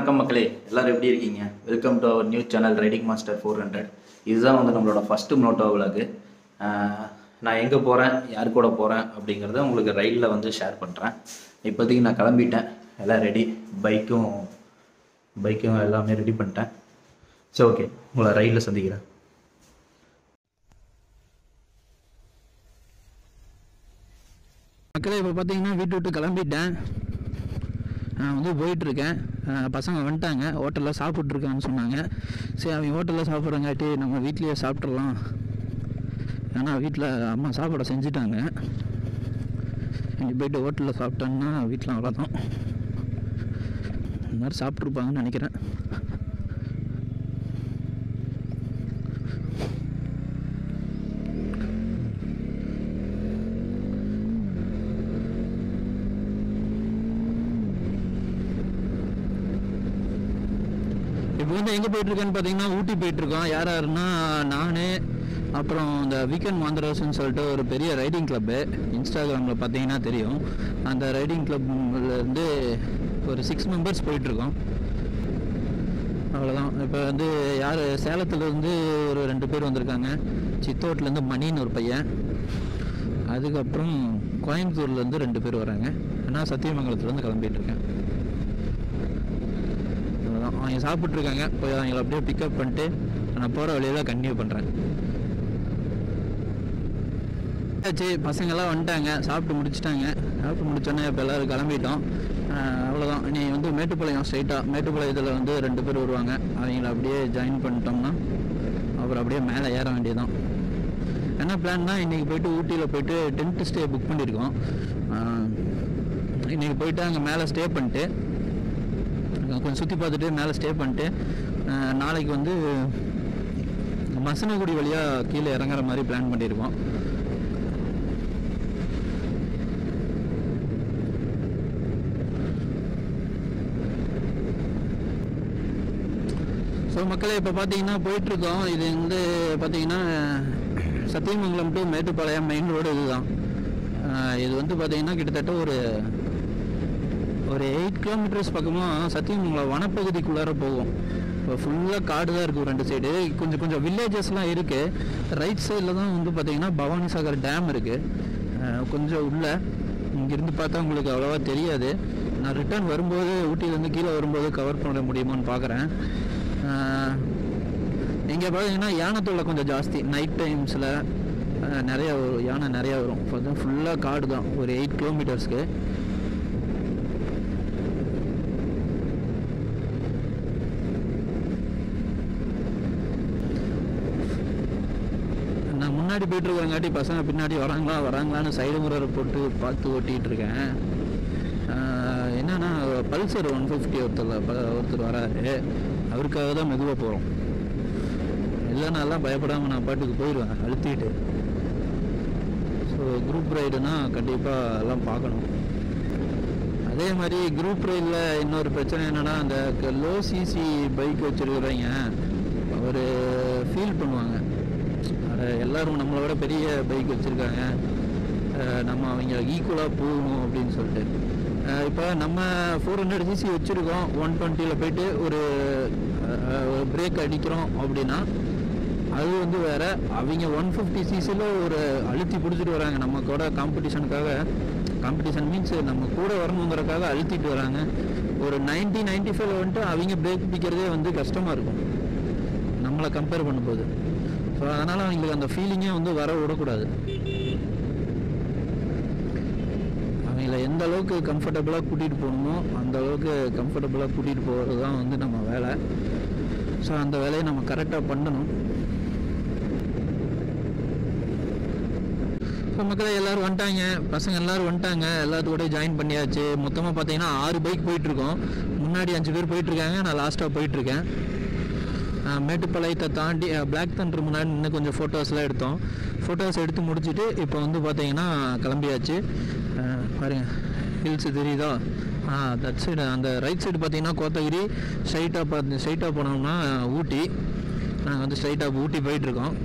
வணக்கம் மக்களே எல்லாரும் எப்படி இருக்கீங்க welcome to our news channel riding master four hundred இதுதான் வந்து நம்மளோட ஃபஸ்ட்டு மோட்டோ விலாகு நான் எங்கே போகிறேன் யார் கூட போகிறேன் அப்படிங்கிறத உங்களுக்கு ரயிலில் வந்து ஷேர் பண்ணுறேன் இப்போதைக்கு நான் கிளம்பிட்டேன் எல்லாம் ரெடி பைக்கும் பைக்கும் எல்லாமே ரெடி பண்ணிட்டேன் சரி ஓகே உங்களை ரயிலில் சந்திக்கிறேன் மக்களே இப்போ பார்த்தீங்கன்னா வீட்டு விட்டு கிளம்பிட்டேன் நான் வந்து போயிட்டுருக்கேன் பசங்க வந்துட்டாங்க ஹோட்டலில் சாப்பிட்ருக்கான்னு சொன்னாங்க சரி அவங்க ஹோட்டலில் சாப்பிட்றங்காட்டி நம்ம வீட்லேயே சாப்பிட்றலாம் ஏன்னா வீட்டில் அம்மா சாப்பாடை செஞ்சுட்டாங்க இங்கே போயிட்டு ஹோட்டலில் சாப்பிட்டோன்னா வீட்டில் அவ்வளோதான் இந்த மாதிரி சாப்பிட்ருப்பாங்கன்னு நினைக்கிறேன் இப்போ வந்து எங்கே போயிட்டுருக்கேன்னு பார்த்தீங்கன்னா ஊட்டி போயிட்டுருக்கோம் யார் யாருன்னா நான் அப்புறம் இந்த வீக்கெண்ட் வாந்தரர்ஸ்னு சொல்லிட்டு ஒரு பெரிய ரைடிங் கிளப்பு இன்ஸ்டாகிராமில் பார்த்தீங்கன்னா தெரியும் அந்த ரைடிங் இருந்து ஒரு சிக்ஸ் மெம்பர்ஸ் போயிட்டுருக்கோம் அவ்வளோதான் இப்போ வந்து யார் சேலத்துலேருந்து ஒரு ரெண்டு பேர் வந்திருக்காங்க சித்தோட்லேருந்து மணின்னு ஒரு பையன் அதுக்கப்புறம் கோயம்புத்தூர்லேருந்து ரெண்டு பேர் வராங்க நான் சத்தியமங்கலத்துலேருந்து கிளம்பிட்டு இருக்கேன் அவ்வளோதான் அவங்க சாப்பிட்ருக்காங்க போய் அவங்கள அப்படியே பிக்கப் பண்ணிட்டு நான் போகிற வழியில கன்டினியூ பண்ணுறேன் ஆச்சு பசங்கெல்லாம் வந்துட்டாங்க சாப்பிட்டு முடிச்சிட்டாங்க சாப்பிட்டு முடிச்சோன்னே இப்போ எல்லோரும் கிளம்பிட்டோம் ஆஹ் அவ்வளோதான் நீ வந்து மேட்டுப்பாளையம் ஸ்ட்ரைட்டாக மேட்டுப்பாளையத்தில் வந்து ரெண்டு பேர் வருவாங்க அவங்கள அப்படியே ஜாயின் பண்ணிட்டோம்னா அப்புறம் அப்படியே மேலே ஏற வேண்டியதுதான் என்ன பிளான்னா இன்றைக்கி போயிட்டு ஊட்டியில் போயிட்டு டென்ட் ஸ்டே புக் பண்ணியிருக்கோம் ஆஹ் இன்னைக்கு போயிட்டு அங்கே மேலே ஸ்டே பண்ணிட்டு அங்க கொஞ்சம் சுற்றி பார்த்துட்டு மேலே ஸ்டே பண்ணிட்டு ஆஹ் நாளைக்கு வந்து மசனகுடி வழியாக கீழே இறங்குற மாதிரி பிளான் பண்ணியிருக்கோம் ஸோ மக்களே இப்போ பார்த்தீங்கன்னா போயிட்டுருக்கோம் இது வந்து பார்த்தீங்கன்னா Sathyamangalam to Mettupalayam main road இதுதான் ஆஹ் இது வந்து பார்த்தீங்கன்னா கிட்டத்தட்ட ஒரு ஒரு எயிட் கிலோமீட்டர்ஸ் பக்கமாக சத்தியமங்கலம் வனப்பகுதிக்குள்ளார போகும் இப்போ ஃபுல்லாக காடு தான் இருக்கும் ரெண்டு சைடு கொஞ்சம் கொஞ்சம் வில்லேஜஸ்லாம் இருக்குது ரைட் சைடில் தான் வந்து பார்த்தீங்கன்னா பவானி சாகர் டேம் இருக்குது கொஞ்சம் உள்ள இங்கேருந்து பார்த்தா உங்களுக்கு அவ்வளோவா தெரியாது நான் ரிட்டர்ன் வரும்போது ஊட்டியிலேருந்து கீழே வரும்போது கவர் பண்ண முடியுமான்னு பார்க்குறேன் இங்கே பார்த்தீங்கன்னா யானை தொல்லை கொஞ்சம் ஜாஸ்தி நைட் டைம்ஸில் நிறைய வரும் யானை நிறையா வரும் இப்போ ஃபுல்லாக காடு தான் ஒரு எயிட் கிலோமீட்டர்ஸ்க்கு நான் முன்னாடி போயிட்டு இருக்கங்காட்டி பசங்க பின்னாடி வராங்களா வராங்களான்னு சைடு முறை போட்டு பார்த்து ஓட்டிகிட்டு இருக்கேன் ஆஹ் என்னன்னா பல்சர் ஒன் ஃபிஃப்டி ஒருத்தர் ப- ஒருத்தர் வராரு அவருக்காக தான் மெதுவாக போகிறோம் இல்லைன்னா எல்லாம் பயப்படாமல் நான் பாட்டுக்கு போயிடுவேன் அழுத்திட்டு ஸோ குரூப் ரைடுனா கண்டிப்பாக எல்லாம் பார்க்கணும் அதே மாதிரி குரூப் ரைடில் இன்னொரு பிரச்சனை என்னென்னா அந்த லோ சிசி பைக் வச்சுருக்கிறவங்க ஒரு ஃபீல் பண்ணுவாங்க அட எல்லாரும் நம்மளை விட பெரிய பைக் வச்சுருக்காங்க நம்ம அவங்க ஈக்குவலாக போகணும் அப்படின்னு சொல்லிட்டு இப்போ நம்ம ஃபோர் ஹண்ட்ரட் சிசி வச்சுருக்கோம் ஒன் டுவெண்ட்டியில் போயிட்டு ஒரு பிரேக் அடிக்கிறோம் அப்படின்னா அது வந்து வேற அவங்க ஒன் ஃபிஃப்டி சிசியில் ஒரு அழுத்தி பிடிச்சிட்டு வராங்க நம்ம கூட காம்படிஷனுக்காக காம்படிஷன் மீன்ஸ் நம்ம கூட வரணுங்கிறக்காக அழுத்திட்டு வராங்க ஒரு நைன்ட்டி நைன்ட்டி ஃபைவ் வந்துட்டு அவங்க பிரேக் பிடிக்கிறதே வந்து கஷ்டமாக இருக்கும் நம்மளை கம்பேர் பண்ணும்போது ஸோ அதனால் அவங்களுக்கு அந்த ஃபீலிங்கே வந்து வர விடக்கூடாது அவங்கள எந்த அளவுக்கு கம்ஃபர்டபுளாக கூட்டிகிட்டு போகணுமோ அந்த அளவுக்கு கம்ஃபர்டபுளாக கூட்டிகிட்டு போகிறது தான் வந்து நம்ம வேலை ஸோ அந்த வேலையை நம்ம கரெக்டாக பண்ணணும் ஸோ மக்களே எல்லோரும் வந்துட்டாங்க பசங்க எல்லோரும் வந்துட்டாங்க எல்லாத்து ஜாயின் பண்ணியாச்சு மொத்தமாக பார்த்தீங்கன்னா ஆறு பைக் போயிட்டுருக்கோம் முன்னாடி அஞ்சு பேர் போயிட்டுருக்காங்க நான் லாஸ்ட்டாக போயிட்டுருக்கேன் ஆஹ் மேட்டுப்பாளையத்தை தாண்டி பிளாக் தண்டர் முன்னாடி இன்னும் கொஞ்சம் ஃபோட்டோஸ்லாம் எடுத்தோம் ஃபோட்டோஸ் எடுத்து முடிச்சுட்டு இப்போ வந்து பார்த்தீங்கன்னா கிளம்பியாச்சு ஆஹ் பாருங்க ஹில்ஸ் தெரியுதா ஆ தட் சைடு அந்த ரைட் சைடு பார்த்தீங்கன்னா கோத்தகிரி ஸ்ட்ரைட்டாக பார்த்து ஸ்ட்ரைட்டாக போனோம்னா ஊட்டி நாங்கள் வந்து ஸ்ட்ரைட்டாக ஊட்டி போயிட்டுருக்கோம்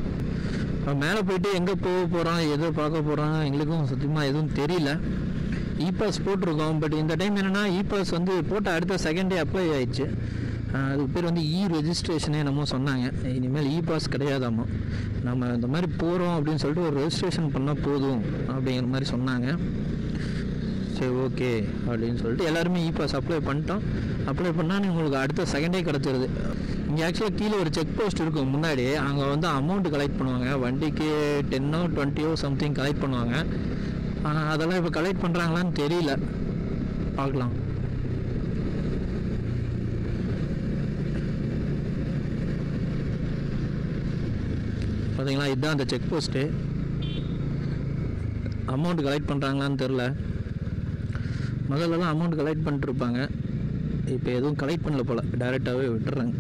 மேலே போயிட்டு எங்கே போக போகிறோம் எதை பார்க்க போகிறோம் எங்களுக்கும் சத்தியமாக எதுவும் தெரியல இ பாஸ் போட்டிருக்கோம் பட் இந்த டைம் என்னென்னா இ பாஸ் வந்து போட்ட அடுத்த செகண்டே அப்ளை ஆயிடுச்சு ஆஹ் அதுக்கு பேர் வந்து இ ரெஜிஸ்ட்ரேஷனே என்னமோ சொன்னாங்க இனிமேல் இ பாஸ் கிடையாதாமோ நம்ம இந்த மாதிரி போகிறோம் அப்படின்னு சொல்லிட்டு ஒரு ரெஜிஸ்ட்ரேஷன் பண்ணால் போதும் அப்படிங்கிற மாதிரி சொன்னாங்க சரி ஓகே அப்படின்னு சொல்லிட்டு எல்லாருமே இ பாஸ் அப்ளை பண்ணிட்டோம் அப்ளை பண்ணால் உங்களுக்கு அடுத்த செகண்டே கிடச்சிருது இங்கே ஆக்சுவலாக கீழே ஒரு செக் போஸ்ட் இருக்கும் முன்னாடி அங்கே வந்து அமௌண்ட் கலெக்ட் பண்ணுவாங்க வண்டிக்கு டென்னோ டுவெண்ட்டியோ சம்திங் கலெக்ட் பண்ணுவாங்க ஆனா, அதெல்லாம் இப்போ கலெக்ட் பண்ணுறாங்களான்னு தெரியல பார்க்கலாம் பார்த்தீங்களா இதுதான் அந்த செக் போஸ்ட்டு அமௌண்ட் கலெக்ட் பண்ணுறாங்களான்னு தெரில முதல்லலாம் அமௌண்ட் கலெக்ட் பண்ணிட்டுருப்பாங்க இப்போ எதுவும் கலெக்ட் பண்ணல போல் டைரெக்டாகவே விட்டுறாங்க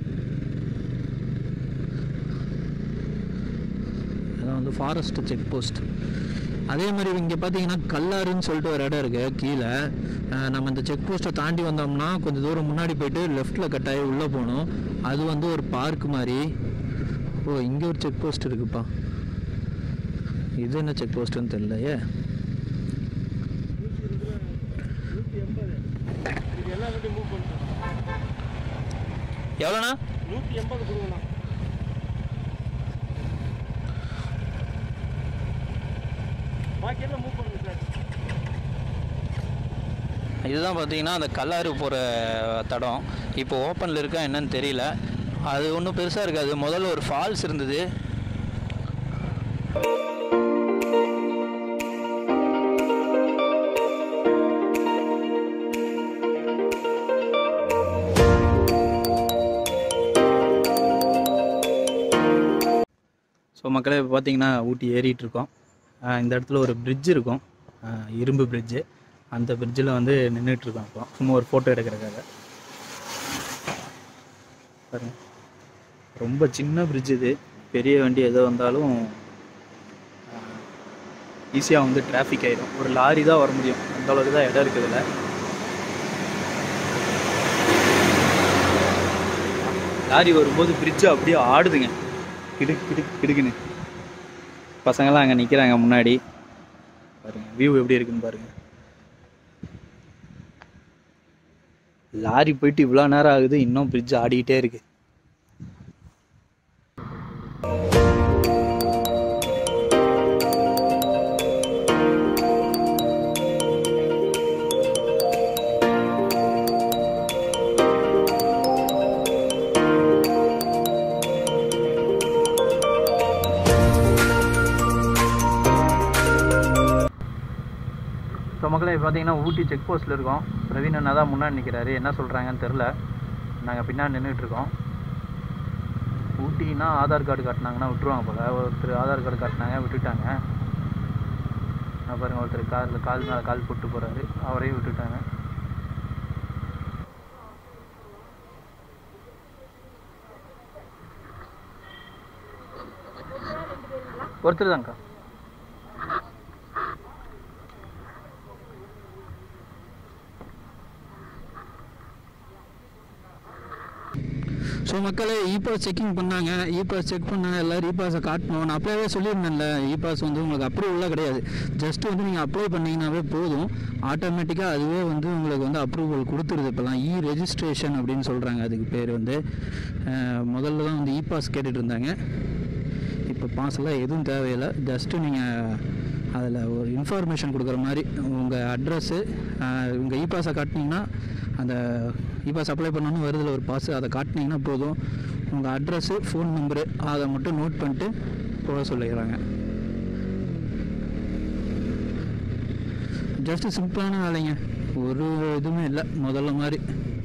அதான் வந்து ஃபாரஸ்ட் செக் போஸ்ட் அதே மாதிரி இங்கே பார்த்தீங்கன்னா கல்லாறுன்னு சொல்லிட்டு ஒரு இடம் இருக்குது கீழே அஹ் நம்ம இந்த செக் போஸ்ட்டை தாண்டி வந்தோம்னா கொஞ்சம் தூரம் முன்னாடி போயிட்டு லெஃப்ட்டில் கட்டாயி உள்ளே போகணும் அது வந்து ஒரு பார்க் மாதிரி ஓ இங்கே ஒரு செக் போஸ்ட் இருக்குப்பா இது என்ன செக் போஸ்ட்டுன்னு தெரியலையே இது எல்லா கட்டையும் மூவ் பண்ணிட்டோம் எவ்வளோண்ணா நூற்றி எண்பது கொடுங்கண்ணா பாக்கி எல்லாம் மூவ் பண்ணுங்க சார் இதுதான் பார்த்தீங்கன்னா அந்த கல்லாறு போகிற தடம் இப்போ ஓப்பனில் இருக்கா என்னன்னு தெரியல அது ஒன்றும் பெருசாக இருக்காது முதல்ல ஒரு ஃபால்ஸ் இருந்தது ஸோ மக்களே இப்போ பார்த்தீங்கன்னா ஊட்டி ஏறிட்டு இருக்கோம் ஆஹ் இந்த இடத்துல ஒரு பிரிட்ஜ் இருக்கும் ஆஹ் இரும்பு பிரிட்ஜு அந்த பிரிட்ஜில் வந்து நின்றுட்டு இருக்கோம் இப்போ சும்மா ஒரு ஃபோட்டோ எடுக்கிறதுக்காக பாருங்க ரொம்ப சின்ன பிரிட்ஜ் இது பெரிய வண்டி எதோ வந்தாலும் ஈஸியாக வந்து டிராஃபிக் ஆயிடும் ஒரு லாரி தான் வர முடியும் அந்த அளவுக்கு தான் இடம் இருக்குதுல்ல லாரி வரும்போது பிரிட்ஜு அப்படியே ஆடுதுங்க கிடுக்கு கிடுக்கு கிடுக்குன்னு பசங்களாம் அங்கே நிற்கிறாங்க முன்னாடி பாருங்க வியூ எப்படி இருக்குன்னு பாருங்க லாரி போயிட்டு இவ்வளோ நேரம் ஆகுது இன்னும் பிரிட்ஜ் ஆடிக்கிட்டே இருக்கு ஸோ மக்களே பார்த்தீங்கன்னா ஊட்டி செக் போஸ்ட்டில் இருக்கோம் பிரவீன் அண்ணா தான் முன்னாடி நிற்கிறாரு என்ன சொல்கிறாங்கன்னு தெரில நாங்கள் பின்னாடி நின்றுட்டு இருக்கோம் ஊட்டினா ஆதார் கார்டு காட்டினாங்கன்னா விட்டுருவாங்க போல ஒருத்தர் ஆதார் கார்டு காட்டினாங்க விட்டுட்டாங்க நான் பாருங்க ஒருத்தர் காலில் கால் மேலே கால் போட்டு போகிறாரு அவரையும் விட்டுட்டாங்க ஒருத்தர் தான்க்கா ஸோ மக்களே இ பாஸ் செக்கிங் பண்ணாங்க இ பாஸ் செக் பண்ணாங்க எல்லோரும் இ பாஸை காட்டணும் நான் அப்போவே சொல்லியிருந்தேன்ல இ பாஸ் வந்து உங்களுக்கு அப்ரூவலாக கிடையாது ஜஸ்ட் வந்து நீங்கள் அப்ளை பண்ணிங்கனாவே போதும் ஆட்டோமேட்டிக்காக அதுவே வந்து உங்களுக்கு வந்து அப்ரூவல் கொடுத்துருது இப்போலாம் இ ரெஜிஸ்ட்ரேஷன் அப்படின்னு சொல்கிறாங்க அதுக்கு பேர் வந்து அஹ், முதல்ல தான் வந்து இ பாஸ் கேட்டுட்டு இருந்தாங்க இப்போ பாஸ்லாம் எதுவும் தேவையில்லை ஜஸ்ட்டு நீங்கள் அதில் ஒரு இன்ஃபர்மேஷன் கொடுக்குற மாதிரி உங்கள் அட்ரஸ்ஸு உங்கள் இ பாஸை காட்டினீங்கன்னா அந்த இ பாஸ் அப்ளை பண்ணணும்னு வருதுல ஒரு பாஸ் அதை காட்டினீங்கன்னா போதும் உங்கள் அட்ரஸ்ஸு ஃபோன் நம்பரு அதை மட்டும் நோட் பண்ணிட்டு போக சொல்லிடுறாங்க ஜஸ்ட்டு சிம்பிளான வேலைங்க ஒரு இதுவுமே இல்லை முதல்ல மாதிரி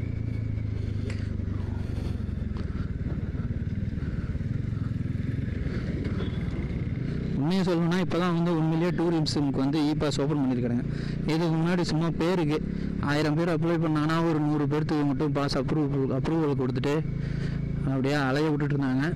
உண்மையை சொல்லணும்னா இப்போ தான் வந்து உண்மையிலேயே டூரிசம்க்கு வந்து இ பாஸ் ஓப்பன் பண்ணியிருக்காங்க இதுக்கு முன்னாடி சும்மா பேருக்கு ஆயிரம் பேர் அப்ளை பண்ணாங்கன்னா ஒரு நூறு பேர்த்துக்கு மட்டும் பாஸ் அப்ரூவல் அப்ரூவல் கொடுத்துட்டு அப்படியே அலைய விட்டுட்டு இருந்தாங்க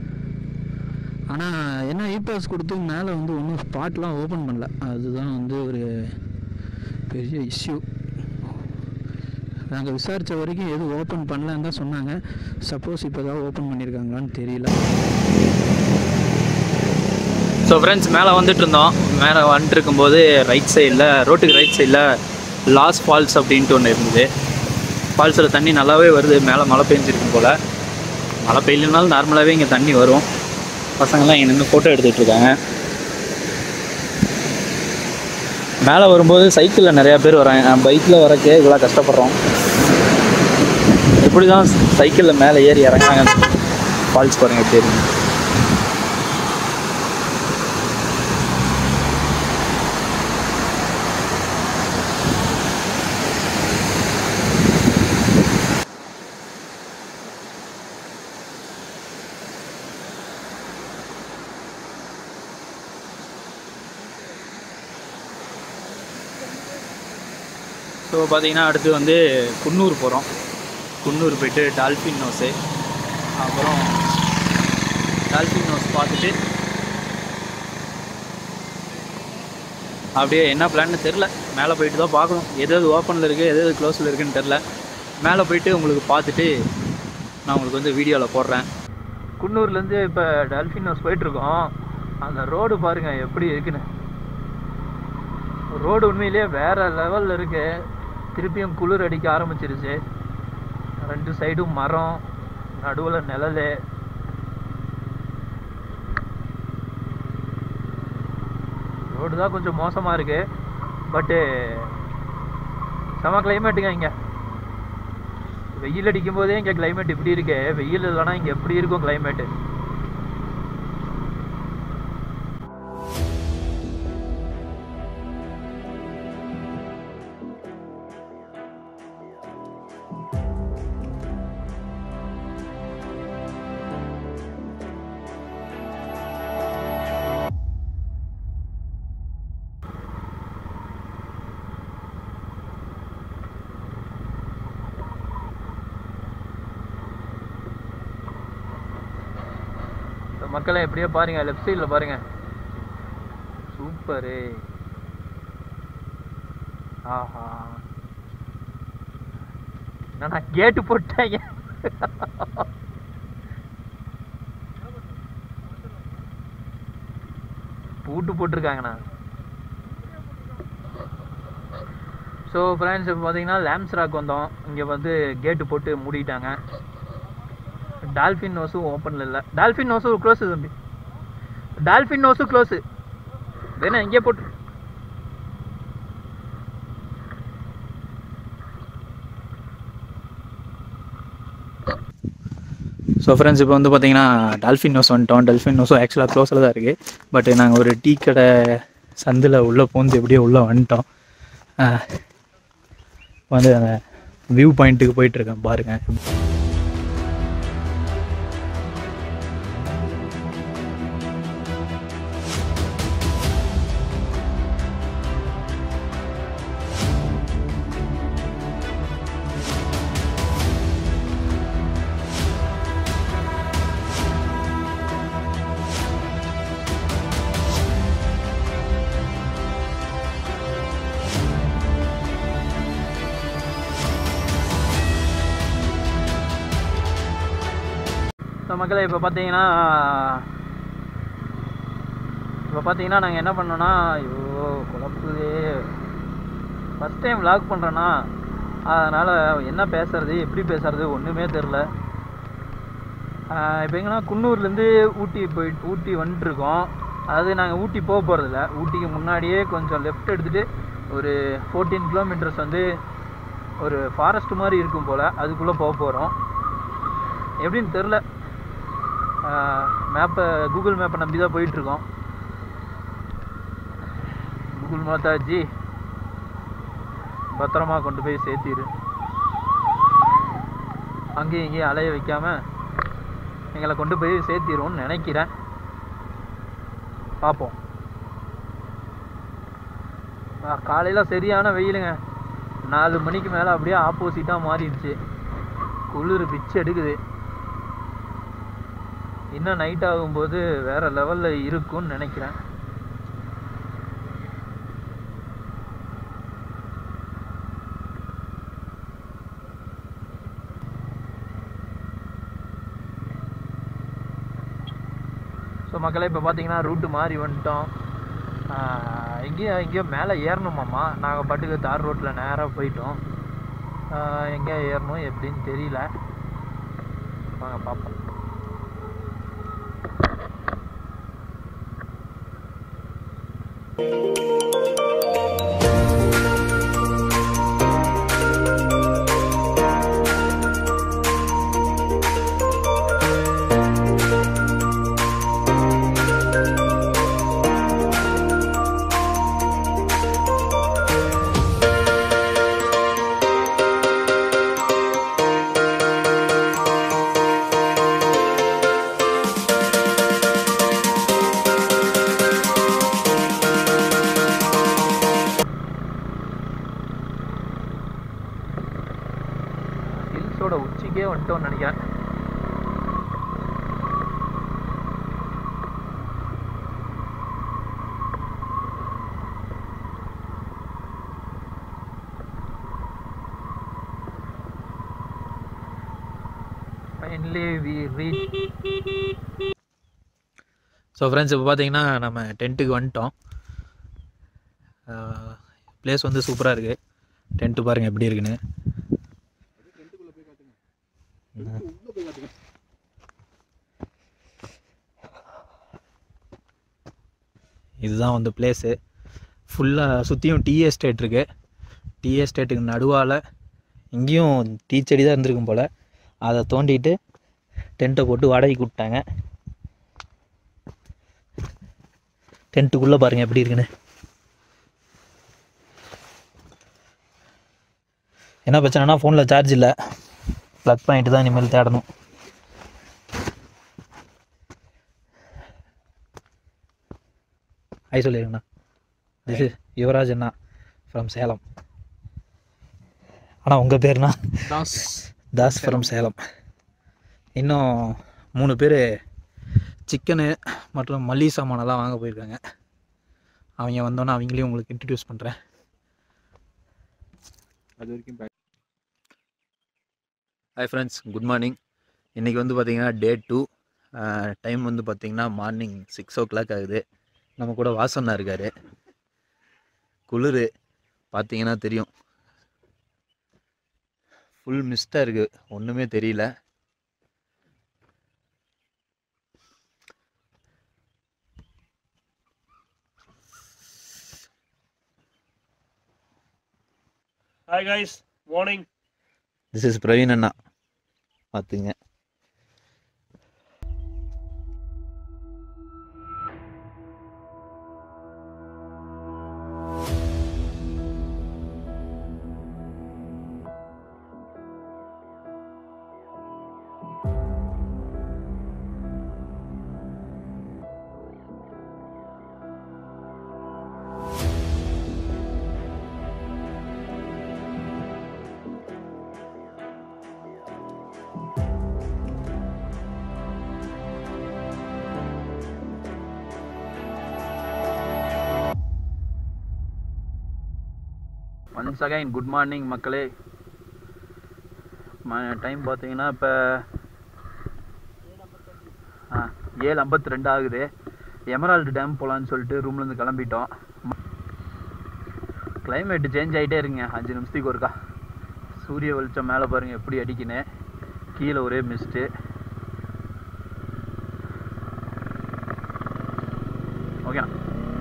ஆனால் என்ன இ பாஸ் கொடுத்து மேலே வந்து ஒன்றும் ஸ்பாட்லாம் ஓப்பன் பண்ணல அதுதான் வந்து ஒரு பெரிய இஷ்யூ நாங்கள் விசாரித்த வரைக்கும் எதுவும் ஓப்பன் பண்ணலன்னு தான் சொன்னாங்க சப்போஸ் இப்போ தான் ஓப்பன் பண்ணியிருக்காங்களான்னு தெரியல ஸோ ஃப்ரெண்ட்ஸ் மேலே வந்துட்டு இருந்தோம் மேலே வந்துட்டு இருக்கும்போது ரைட் சைடில் ரோட்டுக்கு ரைட் சைடில் லாஸ் ஃபால்ஸ் அப்படின்ட்டு ஒன்று இருந்தது ஃபால்ஸில் தண்ணி நல்லாவே வருது மேலே மழை பெஞ்சிருக்கும் போல் மழை பெய்யலனாலும் நார்மலாகவே இங்கே தண்ணி வரும் பசங்கள்லாம் இங்கே நின்று ஃபோட்டோ எடுத்துகிட்டு இருக்காங்க மேலே வரும்போது சைக்கிளில் நிறையா பேர் வராங்க பைக்கில் வரக்கே இவ்வளோ கஷ்டப்படுறோம் எப்படி தான் சைக்கிளில் மேலே ஏறி இறங்குறாங்க ஃபால்ஸ் பாருங்க எப்படி இருக்கு ஸோ பார்த்தீங்கன்னா அடுத்து வந்து குன்னூர் போகிறோம் குன்னூர் போயிட்டு டால்ஃபின் நோஸு அப்புறம் டால்ஃபின் நோஸ் பார்த்துட்டு அப்படியே என்ன பிளான்னு தெரில மேலே போயிட்டு தான் பார்க்கணும் எது எது ஓப்பனில் இருக்குது எது எது க்ளோஸில் இருக்குன்னு தெரில மேலே போயிட்டு உங்களுக்கு பார்த்துட்டு நான் உங்களுக்கு வந்து வீடியோவில் போடுறேன் குன்னூர்லேருந்து இப்போ டால்ஃபின் ஹவுஸ் போயிட்டுருக்கோம் அந்த ரோடு பாருங்கள் எப்படி இருக்குன்னு ரோடு உண்மையிலேயே வேறு லெவலில் இருக்கு திருப்பியும் குளிர் அடிக்க ஆரம்பிச்சிருச்சு ரெண்டு சைடும் மரம் நடுவில் நிழல் ரோடு தான் கொஞ்சம் மோசமாக இருக்கு பட்டு செம கிளைமேட்டுங்க இங்கே வெயில் அடிக்கும் போதே இங்கே கிளைமேட் இப்படி இருக்கு வெயில் இல்லைன்னா இங்கே எப்படி இருக்கும் கிளைமேட்டு இந்த மக்களை எப்படியோ பாருங்க லெஃப்ட் சைடில் பாருங்க சூப்பரு ஆஹா என்னண்ணா கேட்டு போட்டாங்க பூட்டு போட்டிருக்காங்கண்ணா ஸோ ஃப்ரெண்ட்ஸ் இப்போ பார்த்தீங்கன்னா லேம்ஸ் ராக் வந்தோம் இங்கே வந்து கேட்டு போட்டு மூடிட்டாங்க டால்ஃபின் நோஸும் ஓப்பனில் இல்லை டால்ஃபின் நோஸும் க்ளோஸு தம்பி டால்ஃபின் நோஸும் க்ளோஸு வேணா இங்கே போட்டு ஸோ ஃப்ரெண்ட்ஸ் இப்போ வந்து பார்த்தீங்கன்னா டால்ஃபின் நோஸ் வந்துட்டோம் டால்ஃபின் நோஸும் ஆக்சுவலாக க்ளோஸில் தான் இருக்குது பட் நாங்கள் ஒரு டீ கடை சந்தில் உள்ளே பூந்து எப்படியோ உள்ளே வந்துட்டோம் ஆஹ், வந்து அந்த வியூ பாயிண்ட்டுக்கு போயிட்டுருக்கேன் பாருங்கள் ஸோ மக்களே இப்போ பார்த்தீங்கன்னா இப்போ பார்த்தீங்கன்னா நாங்கள் என்ன பண்ணோன்னா ஐயோ குழப்புதே ஃபஸ்ட் டைம் vlog பண்ணுறேன்னா அதனால் என்ன பேசுறது எப்படி பேசுறது ஒன்றுமே தெரில இப்போ எங்கன்னா குன்னூர்லேருந்து ஊட்டி போயிட்டு ஊட்டி வந்துட்டுருக்கோம் அதாவது நாங்கள் ஊட்டி போக போகிறதில்ல ஊட்டிக்கு முன்னாடியே கொஞ்சம் லெஃப்ட் எடுத்துகிட்டு ஒரு ஃபோர்டீன் கிலோமீட்டர்ஸ் வந்து ஒரு ஃபாரஸ்ட் மாதிரி இருக்கும் போல் அதுக்குள்ளே போக போகிறோம் எப்படின்னு தெரில மேப்பை கூகுள் மேப்பை நம்பி தான் போயிட்டுருக்கோம் கூகுள் மாதாஜி பத்திரமா கொண்டு போய் சேர்த்திரு அங்கேயும் இங்கேயும் அலைய வைக்காம எங்களை கொண்டு போய் சேர்த்திருவோம்னு நினைக்கிறேன் பார்ப்போம் காலையில் சரியான வெயிலுங்க நாலு மணிக்கு மேலே அப்படியே ஆப்போசிட்டாக மாறிடுச்சு குளிர் பிச்சு எடுக்குது இன்னும் நைட் ஆகும்போது வேற லெவலில் இருக்கும்னு நினைக்கிறேன் ஸோ ஸோ மக்களே இப்போ பார்த்தீங்கன்னா ரூட்டு மாறி வந்துட்டோம் ஆஹ் எங்கேயும் எங்கேயும் மேலே ஏறணுமாம்மா நாங்கள் பாட்டுக்கு தார் ரோட்டில் நேராக போயிட்டோம் ஆஹ் எங்கே ஏறணும் எப்படின்னு தெரியல வாங்க பார்ப்போம் ஹில்ஸோட உச்சிக்கே வந்துட்டோம்னு நினைக்கிறேன் finally we reach so friends இப்போ பார்த்தீங்கன்னா நம்ம டென்ட்டுக்கு வந்துட்டோம் ப்ளேஸ் வந்து சூப்பராக இருக்குது டென்ட்டு பாருங்கள் எப்படி இருக்குன்னு இதுதான் வந்து பிளேஸு ஃபுல்லாக சுற்றியும் டீ எஸ்டேட் இருக்குது டீ எஸ்டேட்டுக்கு நடுவால் இங்கேயும் டீ செடி தான் இருந்திருக்கும் போல் அதை தோண்டிட்டு டென்ட்டை போட்டு வாடகைக்கு விட்டாங்க டென்ட்டுக்குள்ளே பாருங்கள் எப்படி இருக்குன்னு என்ன பிரச்சனைனா ஃபோனில் சார்ஜ் இல்லை ப்ளக் பண்ணிட்டு தான் இனிமேல் தேடணும் ஐ சொல்லிடுங்கண்ணா திஸ் இஸ் யுவராஜ் அண்ணா ஃப்ரம் சேலம் ஆனால் உங்கள் பேர்னா தாஸ் தாஸ் ஃப்ரம் சேலம் இன்னும் மூணு பேர் சிக்கனு மற்றும் மல்லிகை சாமானெல்லாம் வாங்க போயிருக்காங்க அவங்க வந்தோன்னே அவங்களையும் உங்களுக்கு இன்ட்ரடியூஸ் பண்ணுறேன் அது வரைக்கும் ஹாய் ஃப்ரெண்ட்ஸ் குட் மார்னிங் இன்றைக்கி வந்து பார்த்தீங்கன்னா டே டூ டைம் வந்து பார்த்தீங்கன்னா மார்னிங் சிக்ஸ் ஓ கிளாக் ஆகுது நம்ம கூட வாசண்ணா இருக்கார் குளிர் பார்த்தீங்கன்னா தெரியும் ஃபுல் மிஸ்டாக இருக்குது ஒன்றுமே தெரியல hi guys morning this is Praveen அண்ணா பார்த்துங்க ஒன்ஸ் அகைன் குட் மார்னிங் மக்களே டைம் பார்த்தீங்கன்னா இப்போ ஆ ஏழு ஐம்பத்தி ரெண்டு ஆகுது எமரால்டு டேம் போகலான்னு சொல்லிட்டு ரூம்லேருந்து கிளம்பிட்டோம் கிளைமேட் சேஞ்ச் ஆகிட்டே இருக்குங்க அஞ்சு நிமிஷத்துக்கு ஒருக்கா சூரிய வெளிச்சம் மேலே பாருங்கள் எப்படி அடிக்குன்னு கீழே ஒரே மிஸ்ட்டு ஓகேண்ணா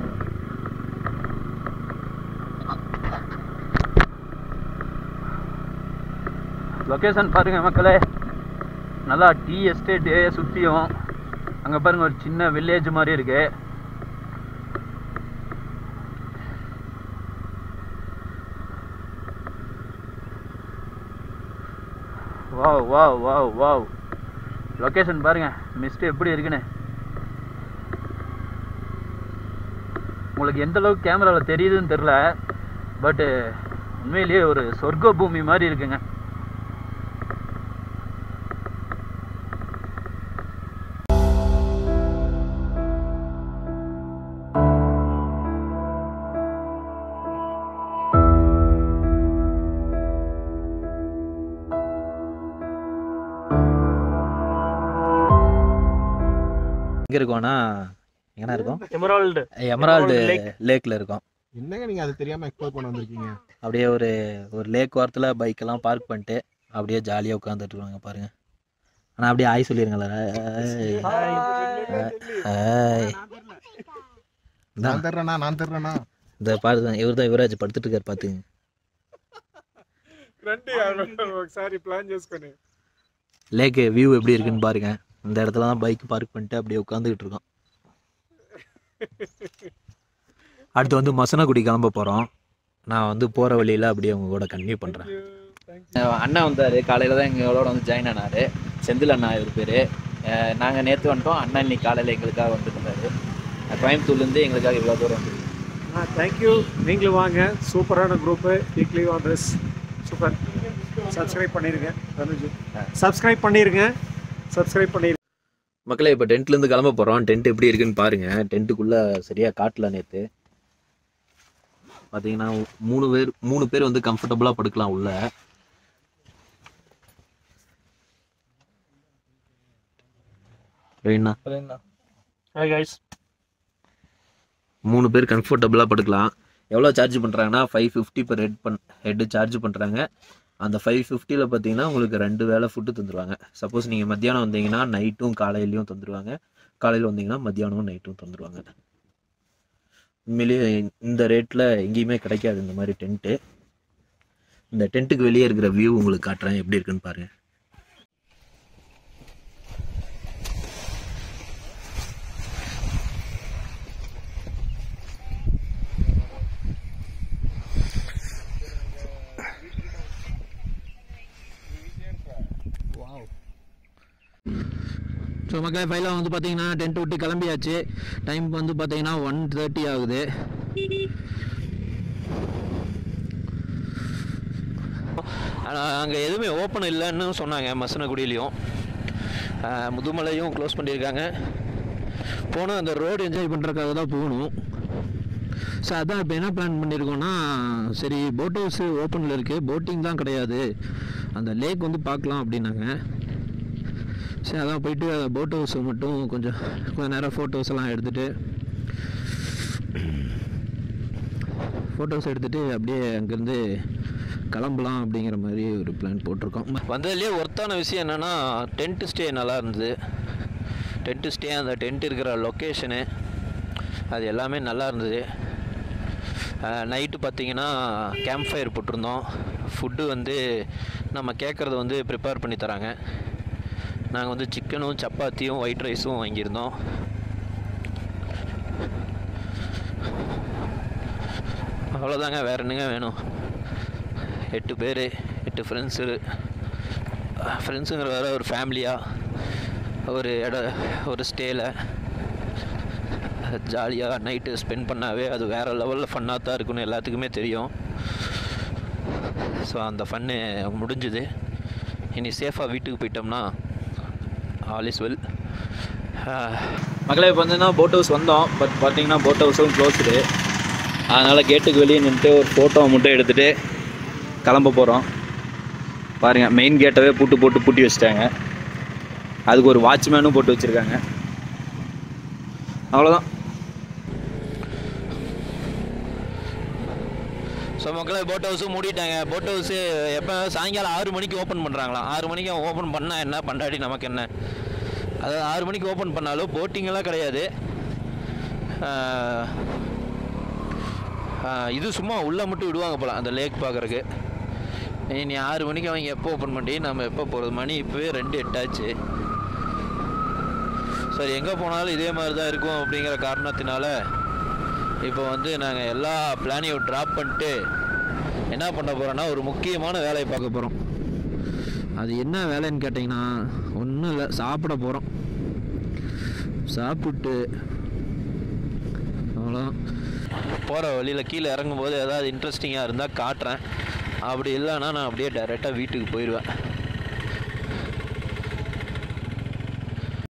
லொக்கேஷன் பாருங்க மக்களே நல்லா டீ எஸ்டேட்டு சுற்றியும் அங்கே பாருங்க ஒரு சின்ன வில்லேஜ் மாதிரி இருக்கு wow wow wow wow location பாருங்க மிஸ்ட் எப்படி இருக்குன்னு உங்களுக்கு எந்த அளவுக்கு கேமராவில் தெரியுதுன்னு தெரில பட்டு உண்மையிலேயே ஒரு சொர்க்க பூமி மாதிரி இருக்குங்க எங்கே இருக்கோம்னா எங்கண்ணா இருக்கோம் எமரால்டு எமரால்டு Emerald Lake. லேக்கில் இருக்கோம் என்னங்க நீங்க அது தெரியாம எக்ஸ்ப்ளோர் பண்ண வந்திருக்கீங்க அப்படியே ஒரு ஒரு லேக் ஓரத்தில் பைக்கெல்லாம் பார்க் பண்ணிட்டு அப்படியே ஜாலியாக உட்காந்துட்டு இருக்காங்க பாருங்க ஆனால் அப்படியே ஆய் சொல்லிடுங்களேன் ஆய் நான் தர்றேனா நான் தர்றேனா இந்த பாரு இவர் தான் யுவராஜ் படுத்துட்டு இருக்காரு பார்த்துங்க రండి ఒకసారి ప్లాన్ చేసుకొని லேக்கு வியூ எப்படி இருக்குன்னு பாருங்க இந்த இடத்துல தான் பைக் பார்க் பண்ணிட்டு அப்படியே உட்காந்துக்கிட்டு இருக்கோம் அடுத்து வந்து மசனகுடி கிளம்ப போகிறோம் நான் வந்து போகிற வழியில் அப்படியே உங்க கூட கன்டினியூ பண்ணுறேன் அண்ணா வந்தார் காலையில் தான் எங்களோட வந்து ஜாயின் ஆனார் செந்தில் அண்ணா இவர் பேர் நாங்கள் நேற்று வந்துட்டோம் அண்ணா இன்னைக்கு காலையில் எங்களுக்காக வந்துருந்தாரு கோயம்புத்தூர்லேருந்து எங்களுக்காக இவ்வளோ தூரம் வந்து தேங்க்யூ நீங்களும் வாங்க சூப்பரான group weekly wanders super subscribe பண்ணிருங்க தனுஜ் சப்ஸ்கிரைப் பண்ணிருங்க சப்ஸ்கிரைப் பண்ணிருங்க மக்களே இப்போ டென்ட்லேருந்து கிளம்ப போகிறோம் டென்ட் எப்படி இருக்குன்னு பாருங்கள் டென்ட்டுக்குள்ளே சரியாக காட்டல நேற்று பார்த்தீங்கன்னா மூணு பேர் மூணு பேர் வந்து கம்ஃபர்டபுளாக படுக்கலாம் உள்ள ரெயினா ஹாய் கைஸ் மூணு பேர் கம்ஃபர்டபுளாக படுக்கலாம் எவ்வளோ சார்ஜ் பண்ணுறாங்கன்னா ஃபைவ் ஃபிஃப்டி per ஹெட் பண் ஹெட்டு சார்ஜ் பண்ணுறாங்க அந்த ஃபைவ் ஃபிஃப்டியில் பார்த்தீங்கன்னா உங்களுக்கு ரெண்டு வேளை ஃபுட்டு தந்துடுவாங்க சப்போஸ் நீங்கள் மத்தியானம் வந்தீங்கன்னா நைட்டும் காலையிலையும் தந்துடுவாங்க காலையில் வந்தீங்கன்னா மத்தியானமும் நைட்டும் தந்துடுவாங்க உண்மையிலேயே இந்த ரேட்டில் எங்கேயுமே கிடைக்காது இந்த மாதிரி டென்ட்டு இந்த டென்ட்டுக்கு வெளியே இருக்கிற வியூ உங்களுக்கு காட்டுறேன் எப்படி இருக்குன்னு பாருங்கள் ஸோ மக்களே ஃபைலாக வந்து பார்த்தீங்கன்னா டென்ட் விட்டு கிளம்பியாச்சு டைம் வந்து பார்த்தீங்கன்னா ஒன் தேர்ட்டி ஆகுது அங்கே எதுவுமே ஓப்பன் இல்லைன்னு சொன்னாங்க மசனகுடியிலையும் ஆஹ் முதுமலையும் க்ளோஸ் பண்ணியிருக்காங்க போனால் அந்த ரோடு என்ஜாய் பண்ணுறதுக்காக தான் போகணும் ஸோ அதான் இப்போ என்ன பிளான் பண்ணியிருக்கோன்னா சரி போட் ஹவுஸ் ஓப்பனில் இருக்குது போட்டிங் தான் கிடையாது அந்த லேக் வந்து பார்க்கலாம் அப்படின்னாங்க சரி அதான் போயிட்டு போட் ஹவுஸை மட்டும் கொஞ்சம் கொஞ்சம் நேரம் ஃபோட்டோஸ் எல்லாம் எடுத்துகிட்டு ஃபோட்டோஸ் எடுத்துகிட்டு அப்படியே அங்கேருந்து கிளம்பலாம் அப்படிங்கிற மாதிரி ஒரு பிளான் போட்டிருக்கோம் வந்ததுலேயே ஒர்த்தான விஷயம் என்னென்னா டென்ட் ஸ்டே நல்லா இருந்தது டென்ட் ஸ்டே அந்த டென்ட் இருக்கிற லொக்கேஷனு அது எல்லாமே நல்லா இருந்தது நைட்டு பார்த்தீங்கன்னா கேம்ப் ஃபயர் போட்டிருந்தோம் ஃபுட்டு வந்து நம்ம கேட்குறத வந்து ப்ரிப்பேர் பண்ணி தராங்க நாங்கள் வந்து சிக்கனும் சப்பாத்தியும் ஒயிட் ரைஸும் வாங்கியிருந்தோம் அவ்வளோதாங்க வேறு என்னங்க வேணும் எட்டு பேர் எட்டு ஃப்ரெண்ட்ஸு ஃப்ரெண்ட்ஸுங்கிற வேற ஒரு ஃபேமிலியாக ஒரு இட ஒரு ஸ்டேயில் ஜாலியாக நைட்டு ஸ்பெண்ட் பண்ணாவே அது வேறு லெவலில் ஃபன்னாக தான் இருக்குன்னு எல்லாத்துக்குமே தெரியும் ஸோ அந்த ஃபன்னு முடிஞ்சுது இனி சேஃபாக வீட்டுக்கு போயிட்டோம்னா ஆல் இஸ் வெல் மக்களே இப்போ வந்து போட் ஹவுஸ் வந்தோம் பட் பார்த்தீங்கன்னா போட் ஹவுஸும் க்ளோஸ்டு அதனால் கேட்டுக்கு வெளியே நின்றுட்டு ஒரு ஃபோட்டோ மட்டும் எடுத்துகிட்டு கிளம்ப போகிறோம் பாருங்கள் மெயின் கேட்டவே பூட்டு போட்டு பூட்டி வச்சிட்டாங்க அதுக்கு ஒரு வாட்ச்மேனும் போட்டு வச்சுருக்காங்க அவ்வளோதான் ஸோ மக்களே போட் ஹவுஸும் மூடிட்டாங்க போட் ஹவுஸு எப்போ சாயங்காலம் ஆறு மணிக்கு ஓப்பன் பண்ணுறாங்களாம் ஆறு மணிக்கு ஓப்பன் பண்ணால் என்ன பண்டாடி நமக்கு என்ன அதாவது ஆறு மணிக்கு ஓப்பன் பண்ணாலும் போட்டிங்கெல்லாம் கிடையாது ஆஹ், ஆஹ், இது சும்மா உள்ளே மட்டும் விடுவாங்க போல அந்த லேக் பார்க்குறக்கு நீ ஆறு மணிக்கு அவங்க எப்போ ஓப்பன் பண்ணி நம்ம எப்போ போகிறது மணி இப்போவே ரெண்டு எட்டாச்சு சரி எங்கே போனாலும் இதே மாதிரி தான் இருக்கும் அப்படிங்கிற காரணத்தினால இப்போ வந்து நாங்கள் எல்லா பிளானையும் ட்ராப் பண்ணிட்டு என்ன பண்ண போகிறோன்னா ஒரு முக்கியமான வேலையை பார்க்க போகிறோம் அது என்ன வேலைன்னு கேட்டிங்கன்னா ஒன்றும் இல்லை சாப்பிட போகிறோம் சாப்பிட்டு அவ்வளோதான் போகிற வழியில் கீழே இறங்கும்போது ஏதாவது இன்ட்ரெஸ்டிங்காக இருந்தால் காட்டுறேன் அப்படி இல்லைன்னா நான் அப்படியே டைரெக்டாக வீட்டுக்கு போயிடுவேன்